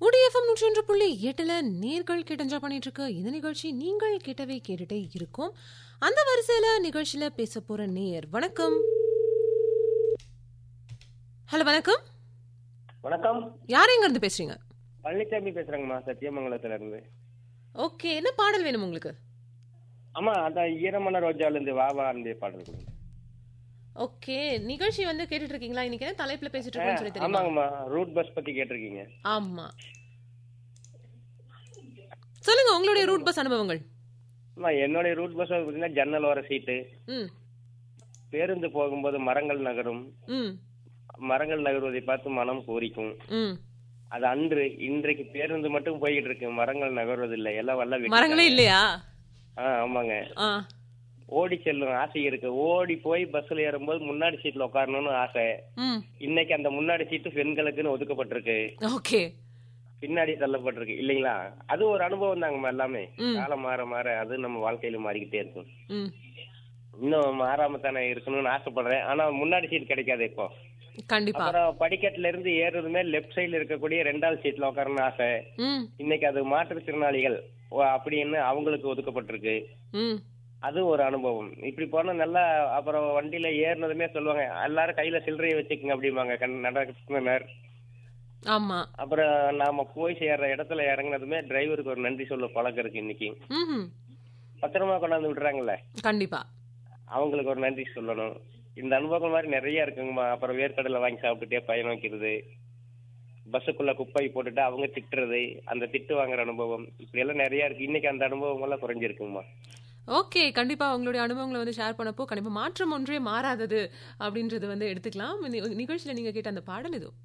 உடிஎஃப்எம் நூற்றி ஒன்று புள்ளி எட்டுல நேர்கள் கேட்டு என்ஜாய் பண்ணிட்டு இருக்க இந்த நிகழ்ச்சி நீங்கள் கேட்டவே கேட்டுட்டே இருக்கும் அந்த வரிசையில நிகழ்ச்சியில பேச போற நேயர் வணக்கம் ஹலோ வணக்கம் வணக்கம் யார் எங்க இருந்து பேசுறீங்க பழனிசாமி பேசுறேங்கம்மா சத்தியமங்கலத்துல இருந்து ஓகே என்ன பாடல் வேணும் உங்களுக்கு ஆமா அதான் ஈரமான ரோஜால இருந்து வா வா அந்த பாடல் கொடுங்க ஓகே நிகழ்ச்சி வந்து கேட்டுட்டு இருக்கீங்களா இன்னைக்கு என்ன தலைப்புல பேசிட்டு இருக்கோம்னு சொல்லி தெரியுமா ஆமாங்கம்மா ரூட் பஸ் பத்தி கேட்டிருக்கீங்க ஆமா சொல்லுங்க உங்களுடைய ரூட் பஸ் அனுபவங்கள் அம்மா என்னுடைய ரூட் பஸ் பார்த்தீங்கன்னா ஜன்னல் ஓர சீட்டு ம் பேருந்து போகும்போது மரங்கள் நகரும் ம் மரங்கள் நகருவதை பார்த்து மனம் பூரிக்கும் ம் அது அன்று இன்றைக்கு பேருந்து மட்டும் போய்கிட்டு இருக்கு மரங்கள் நகர்வதில்லை எல்லாம் வல்ல வெட்டிட்டாங்க. மரங்களே இல்லையா ஆ ஆமாங்க ஆ ஓடி செல்லும் ஆசை இருக்கு ஓடி போய் பஸ்ல ஏறும்போது முன்னாடி சீட்ல உட்காரணும்னு ஆசை ம் இன்னைக்கு அந்த முன்னாடி சீட்டு பெண்களுக்குன்னு ஒதுக்கப்பட்டிருக்கு ஓகே பின்னாடி தள்ளப்பட்டிருக்கு இல்லைங்களா அது ஒரு அனுபவம் தாங்கம்மா எல்லாமே ம். காலம் மாற மாற அது நம்ம வாழ்க்கையில மாறிக்கிட்டே இருக்கும் ம் இன்னும் மாறாம தானே இருக்கணும்னு ஆசைப்படுறேன் ஆனா முன்னாடி சீட் கிடைக்காது இப்போ கண்டிப்பா அப்புறம் படிக்கட்டுல இருந்து ஏறுறதுமே லெஃப்ட் சைடுல இருக்கக்கூடிய ரெண்டாவது சீட்ல உட்காரணும்னு ஆசை ம் இன்னைக்கு அது மாற்றுத்திறனாளிகள் ஓ, அப்படின்னு அவங்களுக்கு ஒதுக்கப்பட்டிருக்கு ம் அது ஒரு அனுபவம் இப்படி போனா நல்லா அப்புறம் வண்டியில ஏறினதுமே சொல்லுவாங்க எல்லாரும் கையில சில்லறையை வச்சுக்கோங்க அப்படிம்பாங்க கண் நடக்குனர் ஆமா அப்புறம் நாம போய் சேர்ற இடத்துல இறங்குனதுமே டிரைவருக்கு ஒரு நன்றி சொல்ல பழக்கம் இருக்கு இன்னைக்கு ம் பத்திரமா கொண்டாந்து விடுறாங்கல்ல கண்டிப்பா அவங்களுக்கு ஒரு நன்றி சொல்லணும் இந்த அனுபவங்கள் மாதிரி நிறைய இருக்குங்கம்மா அப்புறம் வேர்க்கடலை வாங்கி சாப்பிட்டுட்டே பயணம் வைக்கிறது பஸ்ஸுக்குள்ள குப்பை போட்டுட்டு அவங்க திட்டுறது அந்த திட்டு வாங்குற அனுபவம் இப்படி எல்லாம் நிறைய இருக்கு இன்னைக்கு அந்த அனுபவம் எல்லாம் குறைஞ்சிருக்குங்கம்மா ஓகே கண்டிப்பா உங்களுடைய அனுபவங்களை வந்து ஷேர் பண்ணப்போ கண்டிப்பா மாற்றம் ஒன்றே மாறாதது அப்படின்றது வந்து எடுத்துக்கலாம் இந்த நிகழ்ச்சியில நீங்க கேட்ட அந்த பாடல் இது